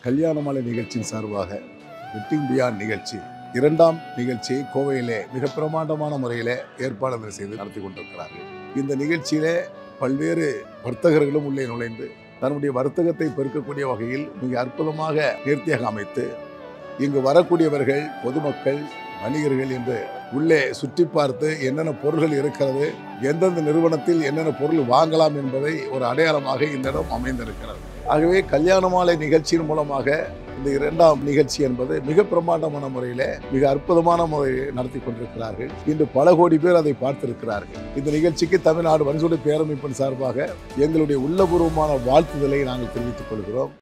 கல்யாண மாலை நிகழ்ச்சியின் சார்பாக வெட்டிங் பியாண்ட் நிகழ்ச்சி இரண்டாம் நிகழ்ச்சியை கோவையிலே மிக பிரமாண்டமான முறையிலே ஏற்பாடுகள் செய்து நடத்தி கொண்டிருக்கிறார்கள் இந்த நிகழ்ச்சியிலே பல்வேறு வர்த்தகர்களும் உள்ளே நுழைந்து தன்னுடைய வர்த்தகத்தை பெருக்கக்கூடிய வகையில் மிக அற்புதமாக நேர்த்தியாக அமைத்து இங்கு வரக்கூடியவர்கள் பொதுமக்கள் வணிகர்கள் என்று உள்ளே சுற்றி பார்த்து என்னென்ன பொருள்கள் இருக்கிறது எந்தெந்த நிறுவனத்தில் என்னென்ன பொருள் வாங்கலாம் என்பதை ஒரு அடையாளமாக இந்த இடம் அமைந்திருக்கிறது ஆகவே கல்யாண மாலை நிகழ்ச்சியின் மூலமாக இந்த இரண்டாம் நிகழ்ச்சி என்பது மிக பிரமாண்டமான முறையில் மிக அற்புதமான முறையில் நடத்தி கொண்டிருக்கிறார்கள் இன்று பல கோடி பேர் அதை பார்த்திருக்கிறார்கள் இந்த நிகழ்ச்சிக்கு தமிழ்நாடு வன்சொலி பேரமைப்பின் சார்பாக எங்களுடைய உள்ளபூர்வமான வாழ்த்துதலை நாங்கள் தெரிவித்துக் கொள்கிறோம்